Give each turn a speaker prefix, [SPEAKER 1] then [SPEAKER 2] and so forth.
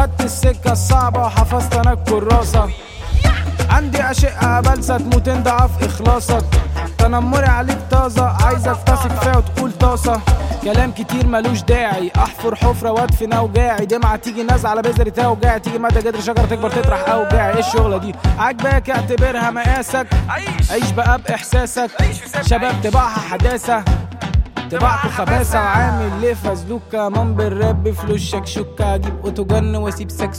[SPEAKER 1] خدت السكة الصعبة وحفظت انا الكراسة عندي أشقة بلسة تموت انت ضعف إخلاصك تنمري عليك طازة عايزك تثق فيها وتقول طاسة كلام كتير ملوش داعي احفر حفرة وادفن اوجاعي دمعة تيجي نازعة على بذرة اوجاعي تيجي مدى جدر شجرة تكبر تطرح اوجاعي ايه الشغلة دي عاجباك اعتبرها مقاسك
[SPEAKER 2] عيش
[SPEAKER 1] عيش بقى باحساسك
[SPEAKER 2] عيش في سبع
[SPEAKER 1] شباب
[SPEAKER 2] عيش.
[SPEAKER 1] طباعها حداثة طباعته خباثة وعامل ليه فزلوكة كمان بالراب بفلوس شكشوكة اجيب اوتوجن واسيب سكس